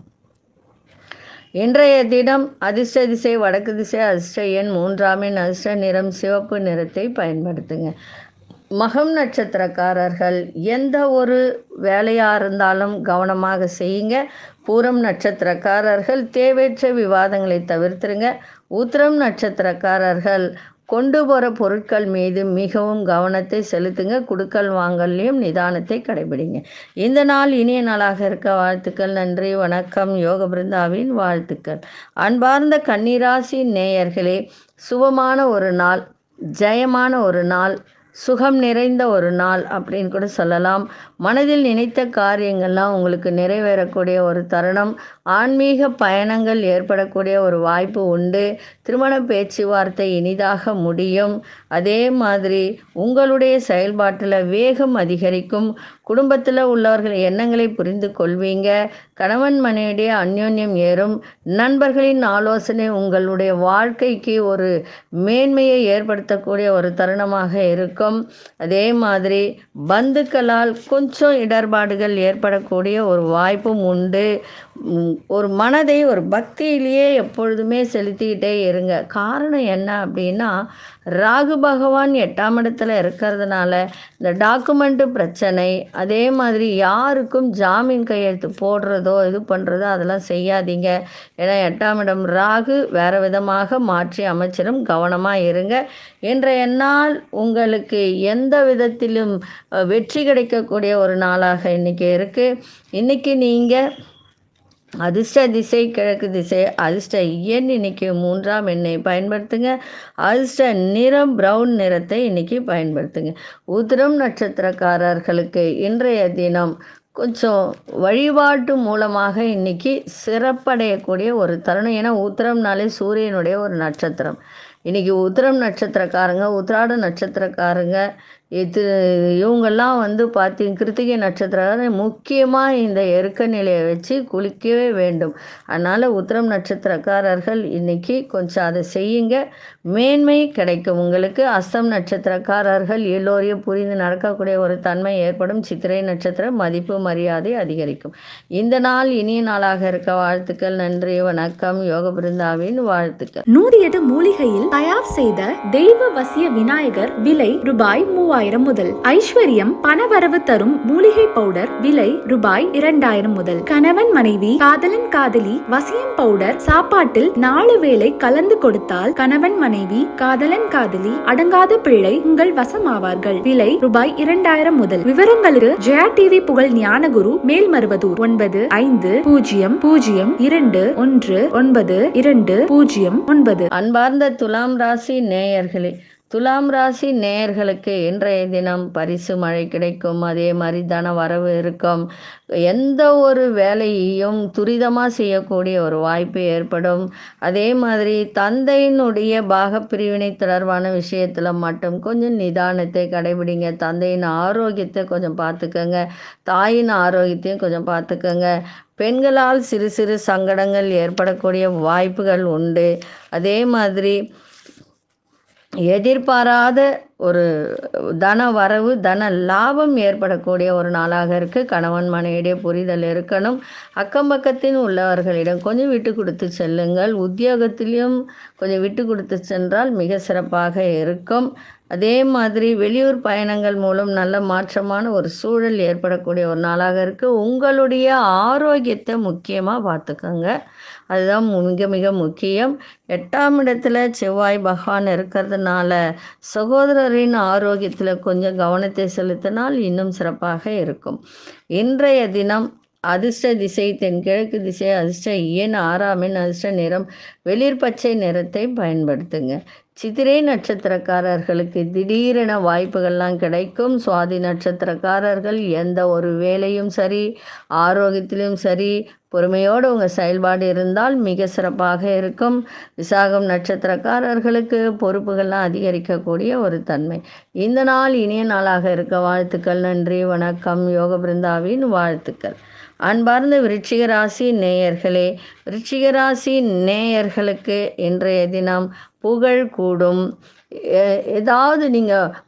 இன்றைய தினம் அதிர்ஷ்ட திசை வடக்கு திசை அதிர்ஷ்ட எண் மூன்றாம் எண் அதிர்ஷ்ட நிறம் சிவப்பு நிறத்தை பயன்படுத்துங்க மகம் நட்சத்திரக்காரர்கள் எந்த ஒரு வேலையாக இருந்தாலும் கவனமாக செய்யுங்க பூரம் நட்சத்திரக்காரர்கள் தேவையற்ற விவாதங்களை தவிர்த்துருங்க உத்திரம் நட்சத்திரக்காரர்கள் கொண்டு போகிற பொருட்கள் மீது மிகவும் கவனத்தை செலுத்துங்க குடுக்கல் வாங்கல்லையும் நிதானத்தை கடைபிடிங்க இந்த நாள் இனிய நாளாக இருக்க வாழ்த்துக்கள் நன்றி வணக்கம் யோக பிருந்தாவின் வாழ்த்துக்கள் அன்பார்ந்த கன்னிராசி நேயர்களே சுபமான ஒரு நாள் ஜெயமான ஒரு நாள் சுகம் நிறைந்த ஒரு நாள் அப்படின்னு கூட சொல்லலாம் மனதில் நினைத்த காரியங்கள்லாம் உங்களுக்கு நிறைவேறக்கூடிய ஒரு தருணம் ஆன்மீக பயணங்கள் ஏற்படக்கூடிய ஒரு வாய்ப்பு உண்டு திருமண பேச்சுவார்த்தை இனிதாக முடியும் அதே மாதிரி உங்களுடைய செயல்பாட்டில் வேகம் அதிகரிக்கும் குடும்பத்தில் உள்ளவர்கள் எண்ணங்களை புரிந்து கொள்வீங்க கணவன் மனைவிடைய அந்யோன்யம் ஏறும் நண்பர்களின் ஆலோசனை உங்களுடைய வாழ்க்கைக்கு ஒரு மேன்மையை ஏற்படுத்தக்கூடிய ஒரு தருணமாக இருக்கும் அதே மாதிரி பந்துக்களால் கொஞ்சம் இடர்பாடுகள் ஏற்படக்கூடிய ஒரு வாய்ப்பும் உண்டு உம், ஒரு மனதை ஒரு பக்தியிலேயே எப்பொழுதுமே செலுத்திக்கிட்டே இருங்க காரணம் என்ன அப்படின்னா ராகு பகவான் எட்டாம் இடத்துல இருக்கிறதுனால இந்த டாக்குமெண்ட்டு பிரச்சனை அதே மாதிரி யாருக்கும் ஜாமீன் கையெழுத்து போடுறதோ இது பண்ணுறதோ அதெல்லாம் செய்யாதீங்க ஏன்னா எட்டாம் இடம் ராகு வேறு விதமாக மாற்றி அமைச்சிடும் கவனமாக இருங்க இன்றைய நாள் உங்களுக்கு எந்த விதத்திலும் அஹ், வெற்றி கிடைக்கக்கூடிய ஒரு நாளாக இன்றைக்கி இருக்குது இன்றைக்கி நீங்கள் அதிர்ஷ்ட திசை கிழக்கு திசை அதிர்ஷ்ட எண் இன்னைக்கு மூன்றாம் எண்ணை பயன்படுத்துங்க அதிர்ஷ்ட நிறம் பிரவுன் நிறத்தை இன்னைக்கு பயன்படுத்துங்க உதிரம் நட்சத்திரக்காரர்களுக்கு இன்றைய தினம் கொஞ்சம் வழிபாட்டு மூலமாக இன்னைக்கு சிறப்படையக்கூடிய ஒரு தருணம் ஏன்னா உத்திரம்னாலே சூரியனுடைய ஒரு நட்சத்திரம் இன்னைக்கு உத்திரம் நட்சத்திரக்காரங்க உத்திராட நட்சத்திரக்காரங்க இது இவங்கெல்லாம் வந்து பார்த்தீங்க கிருத்திகை நட்சத்திரம் முக்கியமாக இந்த எருக்க நிலையை வச்சு குளிக்கவே வேண்டும் அதனால் உத்திரம் நட்சத்திரக்காரர்கள் இன்னைக்கு கொஞ்சம் அதை செய்யுங்க மேன்மை கிடைக்கும் உங்களுக்கு அஸ்தம் நட்சத்திரக்காரர்கள் எல்லோரையும் புரிந்து நடக்கக்கூடிய ஒரு தன்மை ஏற்படும் சித்திரை நட்சத்திரம் மதிப்பு மரியாதை அதிகரிக்கும் இந்த நாள் இனிய நாளாக இருக்க வாழ்த்துக்கள் நன்றி வணக்கம் யோக பிருந்தாவின் வாழ்த்துக்கள் நூறு எட்டு மூலிகையில் தயார் செய்த தெய்வ வசிய விநாயகர் விலை ரூபாய் மூவாயிரம் முதல் ஐஸ்வர்யம் பணவரவு தரும் மூலிகை பவுடர் விலை ரூபாய் இரண்டாயிரம் முதல் கணவன் மனைவி காதலன் காதலி வசியம் பவுடர் சாப்பாட்டில் நாலு வேளை கலந்து கொடுத்தால் கணவன் மனைவி காதலன் காதலி அடங்காத பிள்ளை உங்கள் வசமாவார்கள் விலை ரூபாய் இரண்டாயிரம் முதல் விவரங்களுக்கு ஜெயா டிவி புகழ் ஞானகுரு மேல்மருவதூர் ஒன்பது ஐந்து பூஜ்ஜியம் பூஜ்ஜியம் இரண்டு ஒன்று ஒன்பது இரண்டு பூஜ்ஜியம் ஒன்பது அன்பார்ந்த துலாம் ராசி நேயர்களே துலாம் ராசி நேயர்களுக்கு இன்றைய தினம் பரிசு மழை கிடைக்கும் அதே மாதிரி தன வரவு இருக்கும் எந்த ஒரு வேலையையும் துரிதமாக செய்யக்கூடிய ஒரு வாய்ப்பு ஏற்படும் அதே மாதிரி தந்தையினுடைய பாகப்பிரிவினை தொடர்பான விஷயத்தில் மட்டும் கொஞ்சம் நிதானத்தை கடைபிடிங்க தந்தையின் ஆரோக்கியத்தை கொஞ்சம் பார்த்துக்கங்க தாயின் ஆரோக்கியத்தையும் கொஞ்சம் பார்த்துக்கங்க பெண்களால் சிறு சிறு சங்கடங்கள் ஏற்படக்கூடிய வாய்ப்புகள் உண்டு அதே மாதிரி எதிர்பாராத ஒரு தன வரவு தன லாபம் ஏற்படக்கூடிய ஒரு நாளாக இருக்குது கணவன் மனைவிடைய புரிதல் இருக்கணும் அக்கம் பக்கத்தில் உள்ளவர்களிடம் கொஞ்சம் விட்டு கொடுத்து செல்லுங்கள் உத்தியோகத்திலையும் கொஞ்சம் விட்டு கொடுத்து சென்றால் மிக சிறப்பாக இருக்கும் அதே மாதிரி வெளியூர் பயணங்கள் மூலம் நல்ல மாற்றமான ஒரு சூழல் ஏற்படக்கூடிய ஒரு நாளாக இருக்குது உங்களுடைய ஆரோக்கியத்தை முக்கியமாக பார்த்துக்கோங்க அதுதான் மிக மிக முக்கியம் எட்டாம் இடத்துல செவ்வாய் பகவான் இருக்கிறதுனால சகோதரரின் ஆரோக்கியத்தில் கொஞ்சம் கவனத்தை செலுத்தினால் இன்னும் சிறப்பாக இருக்கும் இன்றைய தினம் அதிர்ஷ்ட திசை தென்கிழக்கு திசை அதிர்ஷ்ட எண் ஆறாம் எண் அதிர்ஷ்ட நிறம் வெளிர் பச்சை நிறத்தை பயன்படுத்துங்க சித்திரை நட்சத்திரக்காரர்களுக்கு திடீரென வாய்ப்புகள்லாம் கிடைக்கும் சுவாதி நட்சத்திரக்காரர்கள் எந்த ஒரு வேலையும் சரி ஆரோக்கியத்திலும் சரி பொறுமையோடு உங்கள் செயல்பாடு இருந்தால் மிக சிறப்பாக இருக்கும் விசாகம் நட்சத்திரக்காரர்களுக்கு பொறுப்புகள்லாம் அதிகரிக்கக்கூடிய ஒரு தன்மை இந்த நாள் இனிய நாளாக இருக்க வாழ்த்துக்கள் நன்றி வணக்கம் யோக பிருந்தாவின் வாழ்த்துக்கள் அன்பார்ந்த விருச்சிக ராசி நேயர்களே விருச்சிக ராசி நேயர்களுக்கு இன்றைய தினம் புகழ் கூடும் எ- ஏதாவது நீங்கள்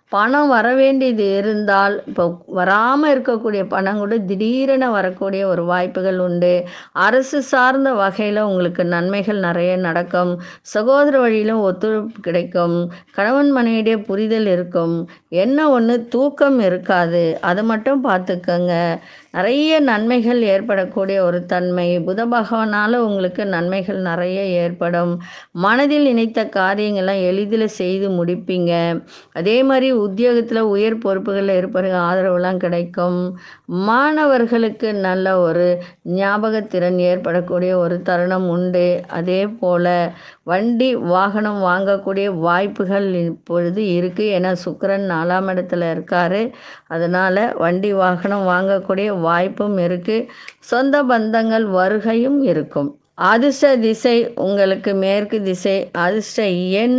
பணம் வர வேண்டியது இருந்தால் இப்போ வராமல் இருக்கக்கூடிய பணம் கூட திடீரென வரக்கூடிய ஒரு வாய்ப்புகள் உண்டு அரசு சார்ந்த வகையில் உங்களுக்கு நன்மைகள் நிறைய நடக்கும் சகோதர வழியிலும் ஒத்துழைப்பு கிடைக்கும் கணவன் மனைவிடைய புரிதல் இருக்கும் என்ன ஒன்று தூக்கம் இருக்காது அதை மட்டும் பார்த்துக்கங்க நிறைய நன்மைகள் ஏற்படக்கூடிய ஒரு தன்மை புத பகவானால் உங்களுக்கு நன்மைகள் நிறைய ஏற்படும் மனதில் நினைத்த காரியங்கள்லாம் எளிதில் செய்து முடிப்பீங்க அதே மாதிரி உத்தியோகத்தில் உயர் பொறுப்புகளில் இருப்பவர்கள் ஆதரவுலாம் கிடைக்கும் மாணவர்களுக்கு நல்ல ஒரு ஞாபகத்திறன் ஏற்படக்கூடிய ஒரு தருணம் உண்டு அதே போல் வண்டி வாகனம் வாங்கக்கூடிய வாய்ப்புகள் இப்பொழுது இருக்குது ஏன்னா சுக்கிரன் நாலாம் இடத்துல இருக்கார் அதனால் வண்டி வாகனம் வாங்கக்கூடிய வாய்ப்பும் இருக்குது சொந்த பந்தங்கள் வருகையும் இருக்கும் அதிர்ஷ்ட திசை உங்களுக்கு மேற்கு திசை அதிர்ஷ்ட எண்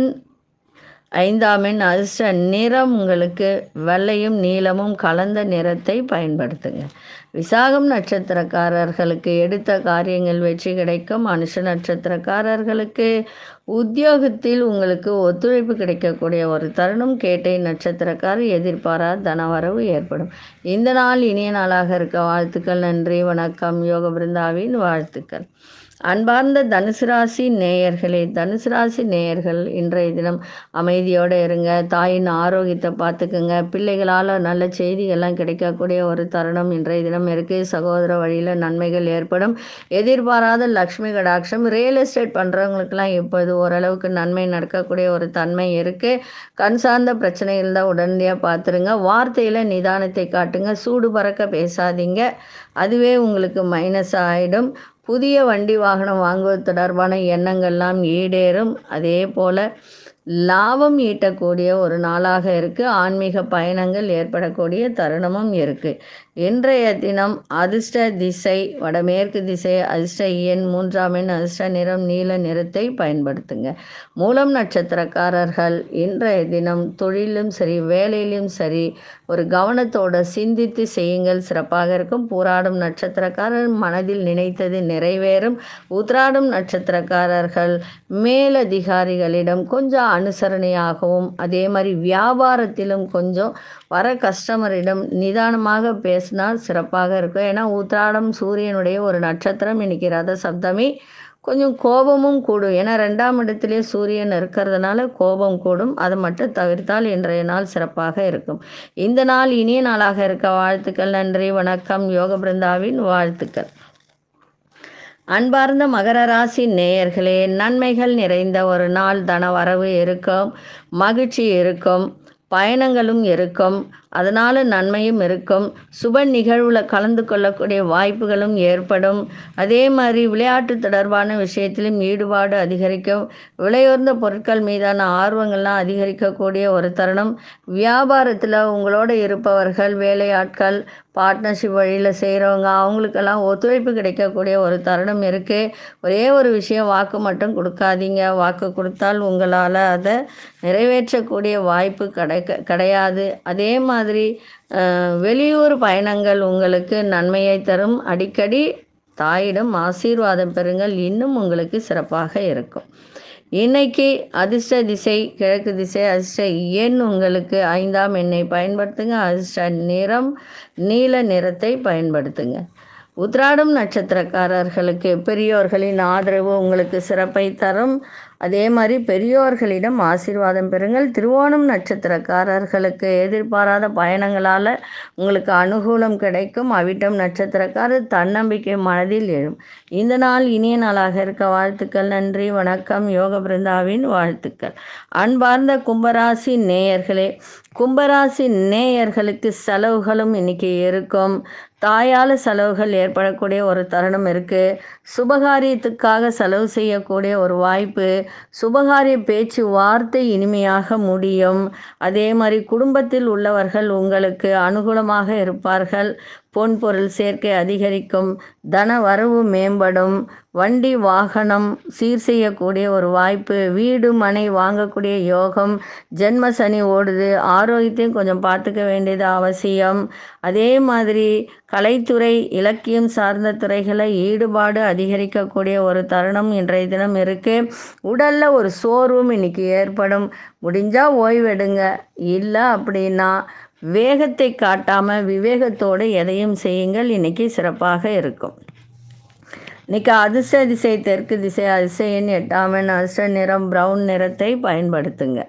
ஐந்தாம் எண் அதிர்ஷ்ட நிறம் உங்களுக்கு வெள்ளையும் நீலமும் கலந்த நிறத்தை பயன்படுத்துங்க விசாகம் நட்சத்திரக்காரர்களுக்கு எடுத்த காரியங்கள் வெற்றி கிடைக்கும் அனுஷ நட்சத்திரக்காரர்களுக்கு உத்தியோகத்தில் உங்களுக்கு ஒத்துழைப்பு கிடைக்கக்கூடிய ஒரு தருணம் கேட்டை நட்சத்திரக்காரர் எதிர்பாராத தனவரவு ஏற்படும் இந்த நாள் இனிய நாளாக இருக்க வாழ்த்துக்கள் நன்றி வணக்கம் யோக பிருந்தாவின் வாழ்த்துக்கள் அன்பார்ந்த தனுசு ராசி நேயர்களே தனுசு ராசி நேயர்கள் இன்றைய தினம் அமைதியோடு இருங்க தாயின் ஆரோக்கியத்தை பார்த்துக்குங்க பிள்ளைகளால் நல்ல செய்திகள்லாம் கிடைக்கக்கூடிய ஒரு தருணம் இன்றைய தினம் இருக்குது சகோதர வழியில் நன்மைகள் ஏற்படும் எதிர்பாராத லக்ஷ்மி கடாட்சம் ரியல் எஸ்டேட் பண்ணுறவங்களுக்கெல்லாம் இப்போது ஓரளவுக்கு நன்மை நடக்கக்கூடிய ஒரு தன்மை இருக்குது கண் சார்ந்த பிரச்சனைகள் தான் உடனடியாக பார்த்துருங்க வார்த்தையில் நிதானத்தை காட்டுங்க சூடு பறக்க பேசாதீங்க அதுவே உங்களுக்கு மைனஸ் ஆகிடும் புதிய வண்டி வாகனம் வாங்குவது தொடர்பான எண்ணங்கள்லாம் ஈடேறும் அதே போல் லாபம் ஈட்டக்கூடிய ஒரு நாளாக இருக்குது ஆன்மீக பயணங்கள் ஏற்படக்கூடிய தருணமும் இருக்குது இன்றைய தினம் அதிர்ஷ்ட திசை வடமேற்கு திசை அதிர்ஷ்ட எண் மூன்றாம் எண் அதிர்ஷ்ட நிறம் நீல நிறத்தை பயன்படுத்துங்க மூலம் நட்சத்திரக்காரர்கள் இன்றைய தினம் தொழிலும் சரி வேலையிலும் சரி ஒரு கவனத்தோட சிந்தித்து செய்யுங்கள் சிறப்பாக இருக்கும் பூராடும் நட்சத்திரக்காரர் மனதில் நினைத்தது நிறைவேறும் உத்ராடும் நட்சத்திரக்காரர்கள் மேலதிகாரிகளிடம் கொஞ்சம் அனுசரணையாகவும் அதே மாதிரி வியாபாரத்திலும் கொஞ்சம் வர கஸ்டமரிடம் நிதானமாக பேசினால் சிறப்பாக இருக்கும் ஏன்னா உத்ராடம் சூரியனுடைய ஒரு நட்சத்திரம் இன்னைக்கு ரத சப்தமி கொஞ்சம் கோபமும் கூடும் ஏன்னா ரெண்டாம் இடத்திலே சூரியன் இருக்கிறதுனால கோபம் கூடும் அதை மட்டும் தவிர்த்தால் இன்றைய நாள் சிறப்பாக இருக்கும் இந்த நாள் இனிய நாளாக இருக்க வாழ்த்துக்கள் நன்றி வணக்கம் யோக பிருந்தாவின் வாழ்த்துக்கள் அன்பார்ந்த மகர ராசி நேயர்களே நன்மைகள் நிறைந்த ஒரு நாள் தன வரவு இருக்கும் மகிழ்ச்சி இருக்கும் பயணங்களும் இருக்கும் அதனால் நன்மையும் இருக்கும் சுப நிகழ்வில் கலந்து கொள்ளக்கூடிய வாய்ப்புகளும் ஏற்படும் அதே மாதிரி விளையாட்டு தொடர்பான விஷயத்திலும் ஈடுபாடு அதிகரிக்கும் விலையுயர்ந்த பொருட்கள் மீதான ஆர்வங்கள்லாம் அதிகரிக்கக்கூடிய ஒரு தருணம் வியாபாரத்தில் உங்களோட இருப்பவர்கள் வேலையாட்கள் பார்ட்னர்ஷிப் வழியில் செய்கிறவங்க அவங்களுக்கெல்லாம் ஒத்துழைப்பு கிடைக்கக்கூடிய ஒரு தருணம் இருக்குது ஒரே ஒரு விஷயம் வாக்கு மட்டும் கொடுக்காதீங்க வாக்கு கொடுத்தால் உங்களால் அதை நிறைவேற்றக்கூடிய வாய்ப்பு கிடைக்க கிடையாது அதே மாதிரி அஹ், வெளியூர் பயணங்கள் உங்களுக்கு நன்மையை தரும் அடிக்கடி தாயிடம் ஆசீர்வாதம் பெறுங்கள் இன்னும் உங்களுக்கு சிறப்பாக இருக்கும் இன்னைக்கு அதிர்ஷ்ட திசை கிழக்கு திசை அதிர்ஷ்ட எண் உங்களுக்கு ஐந்தாம் எண்ணை பயன்படுத்துங்க அதிர்ஷ்ட நிறம் நீல நிறத்தை பயன்படுத்துங்க உத்ராடம் நட்சத்திரக்காரர்களுக்கு பெரியோர்களின் ஆதரவு உங்களுக்கு சிறப்பை தரும் அதே மாதிரி பெரியோர்களிடம் ஆசீர்வாதம் பெறுங்கள் திருவோணம் நட்சத்திரக்காரர்களுக்கு எதிர்பாராத பயணங்களால் உங்களுக்கு அனுகூலம் கிடைக்கும் அவிட்டம் நட்சத்திரக்காரர் தன்னம்பிக்கை மனதில் எழும் இந்த நாள் இனிய நாளாக இருக்க வாழ்த்துக்கள் நன்றி வணக்கம் யோக பிருந்தாவின் வாழ்த்துக்கள் அன்பார்ந்த கும்பராசி நேயர்களே கும்பராசி நேயர்களுக்கு செலவுகளும் இன்னைக்கு இருக்கும் தாயால் செலவுகள் ஏற்படக்கூடிய ஒரு தருணம் இருக்குது சுபகாரியத்துக்காக செலவு செய்யக்கூடிய ஒரு வாய்ப்பு சுபகாரிய பேச்சு வார்த்தை இனிமையாக முடியும் அதே மாதிரி குடும்பத்தில் உள்ளவர்கள் உங்களுக்கு அனுகூலமாக இருப்பார்கள் பொன் பொருள் சேர்க்கை அதிகரிக்கும் தன வரவு மேம்படும் வண்டி வாகனம் சீர் செய்யக்கூடிய ஒரு வாய்ப்பு வீடு மனை வாங்கக்கூடிய யோகம் ஜென்ம சனி ஓடுது ஆரோக்கியத்தையும் கொஞ்சம் பார்த்துக்க வேண்டியது அவசியம் அதே மாதிரி கலைத்துறை இலக்கியம் சார்ந்த துறைகளை ஈடுபாடு அதிகரிக்கக்கூடிய ஒரு தருணம் இன்றைய தினம் இருக்குது உடலில் ஒரு சோர்வும் இன்னைக்கு ஏற்படும் முடிஞ்சால் ஓய்வெடுங்க இல்லை அப்படின்னா வேகத்தை காட்டாமல் விவேகத்தோடு எதையும் செய்யுங்கள் இன்னைக்கு சிறப்பாக இருக்கும் இன்னைக்கு அதிர்ஷ்ட திசை தெற்கு திசை அதிசயன் எட்டாமன் அதிர்ஷ்ட நிறம் பிரவுன் நிறத்தை பயன்படுத்துங்க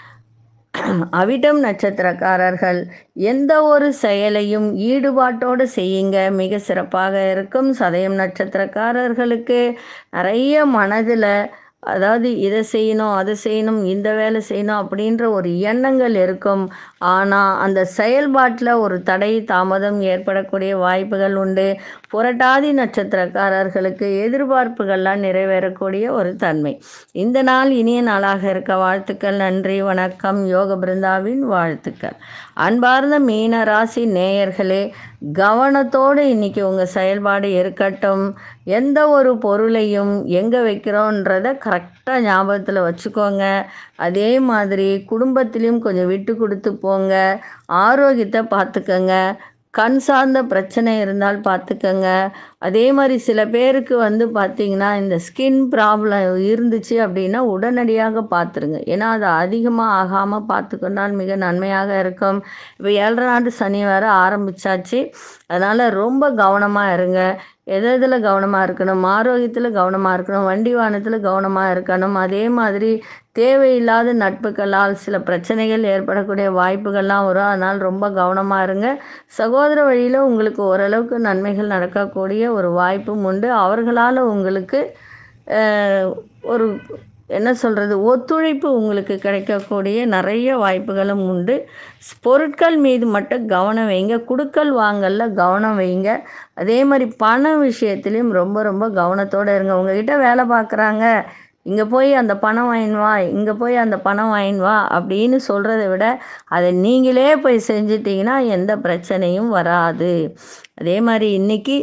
அவிட்டம் நட்சத்திரக்காரர்கள் எந்த ஒரு செயலையும் ஈடுபாட்டோடு செய்யுங்க மிக சிறப்பாக இருக்கும் சதயம் நட்சத்திரக்காரர்களுக்கு நிறைய மனதில் அதாவது இதை செய்யணும் அதை செய்யணும் இந்த வேலை செய்யணும் அப்படின்ற ஒரு எண்ணங்கள் இருக்கும் ஆனால் அந்த செயல்பாட்டில் ஒரு தடை தாமதம் ஏற்படக்கூடிய வாய்ப்புகள் உண்டு புரட்டாதி நட்சத்திரக்காரர்களுக்கு எதிர்பார்ப்புகள்லாம் நிறைவேறக்கூடிய ஒரு தன்மை இந்த நாள் இனிய நாளாக இருக்க வாழ்த்துக்கள் நன்றி வணக்கம் யோக பிருந்தாவின் வாழ்த்துக்கள் அன்பார்ந்த மீன ராசி நேயர்களே கவனத்தோடு இன்னைக்கு உங்கள் செயல்பாடு இருக்கட்டும் எந்த ஒரு பொருளையும் எங்கே வைக்கிறோன்றத கரெக்டாக ஞாபகத்தில் வச்சுக்கோங்க அதே மாதிரி குடும்பத்திலையும் கொஞ்சம் விட்டு கொடுத்து போங்க ஆரோக்கியத்தை பார்த்துக்கங்க கண் சார்ந்த பிரச்சனை இருந்தால் பார்த்துக்கங்க அதே மாதிரி சில பேருக்கு வந்து பார்த்திங்கன்னா இந்த ஸ்கின் ப்ராப்ளம் இருந்துச்சு அப்படின்னா உடனடியாக பார்த்துருங்க ஏன்னா அது அதிகமாக ஆகாமல் பார்த்துக்கொண்டால் மிக நன்மையாக இருக்கும் இப்போ ஏழரை நாட்டு சனி வேறு ஆரம்பிச்சாச்சு அதனால் ரொம்ப கவனமாக இருங்க எது எதில் கவனமாக இருக்கணும் ஆரோக்கியத்தில் கவனமாக இருக்கணும் வண்டி வாகனத்தில் கவனமாக இருக்கணும் அதே மாதிரி தேவையில்லாத நட்புகளால் சில பிரச்சனைகள் ஏற்படக்கூடிய வாய்ப்புகள்லாம் வரும் அதனால் ரொம்ப கவனமாக இருங்க சகோதர வழியில் உங்களுக்கு ஓரளவுக்கு நன்மைகள் நடக்கக்கூடிய ஒரு வாய்ப்பும் உண்டு அவர்களால் உங்களுக்கு அஹ், ஒரு என்ன சொல்கிறது ஒத்துழைப்பு உங்களுக்கு கிடைக்கக்கூடிய நிறைய வாய்ப்புகளும் உண்டு ஸ்- பொருட்கள் மீது மட்டும் கவனம் வைங்க குடுக்கல் வாங்கல்ல கவனம் வைங்க அதே மாதிரி பண விஷயத்துலையும் ரொம்ப ரொம்ப கவனத்தோடு இருங்க உங்ககிட்ட வேலை பார்க்குறாங்க இங்கே போய் அந்த பணம் வாங்கின்னு வா இங்கே போய் அந்த பணம் வாங்கின்னு வா அப்படின்னு சொல்கிறத விட அதை நீங்களே போய் செஞ்சிட்டிங்கன்னா எந்த பிரச்சனையும் வராது அதே மாதிரி இன்னைக்கு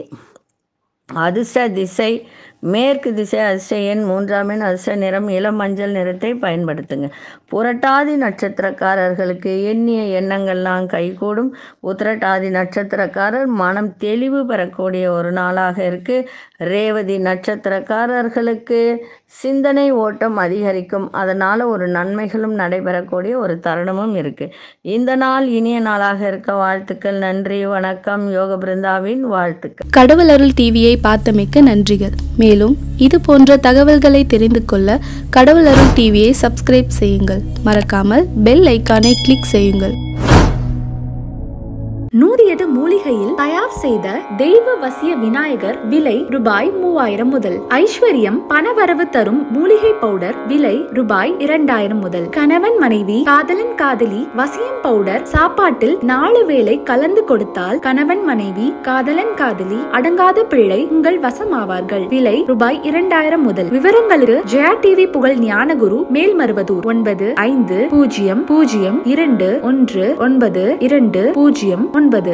அதிர்ஷ்ட திசை மேற்கு திசை அதிர்ஷ்ட எண் மூன்றாம் எண் அதிர்ஷ்ட நிறம் இளம் மஞ்சள் நிறத்தை பயன்படுத்துங்க புரட்டாதி நட்சத்திரக்காரர்களுக்கு எண்ணிய எண்ணங்கள்லாம் கைகூடும் உத்திரட்டாதி நட்சத்திரக்காரர் மனம் தெளிவு பெறக்கூடிய ஒரு நாளாக இருக்கு ரேவதி நட்சத்திரக்காரர்களுக்கு சிந்தனை ஓட்டம் அதிகரிக்கும் அதனால் ஒரு நன்மைகளும் நடைபெறக்கூடிய ஒரு தருணமும் இருக்கு இந்த நாள் இனிய நாளாக இருக்க வாழ்த்துக்கள் நன்றி வணக்கம் யோக பிருந்தாவின் வாழ்த்துக்கள் கடவுளருள் டிவியை பார்த்தமைக்கு நன்றிகள் மேலும் இது போன்ற தகவல்களை தெரிந்து கொள்ள கடவுளருள் டிவியை சப்ஸ்கிரைப் செய்யுங்கள் மறக்காமல் பெல் ஐக்கானை கிளிக் செய்யுங்கள் நூறியது மூலிகையில் தயார் செய்த தெய்வ வசிய விநாயகர் விலை ரூபாய் மூவாயிரம் முதல் ஐஸ்வர்யம் பணவரவு தரும் மூலிகை பவுடர் விலை ரூபாய் இரண்டாயிரம் முதல் கணவன் மனைவி காதலன் காதலி வசியம் பவுடர் சாப்பாட்டில் நாலு வேளை கலந்து கொடுத்தால் கணவன் மனைவி காதலன் காதலி அடங்காத பிள்ளை உங்கள் வசமாவார்கள் விலை ரூபாய் இரண்டாயிரம் முதல் விவரங்களுக்கு ஜெயா டிவி புகழ் ஞானகுரு மேல்மருவதூர் ஒன்பது ஐந்து பூஜ்ஜியம் பூஜ்ஜியம் இரண்டு ஒன்று ஒன்பது இரண்டு பூஜ்ஜியம் ஒன்பது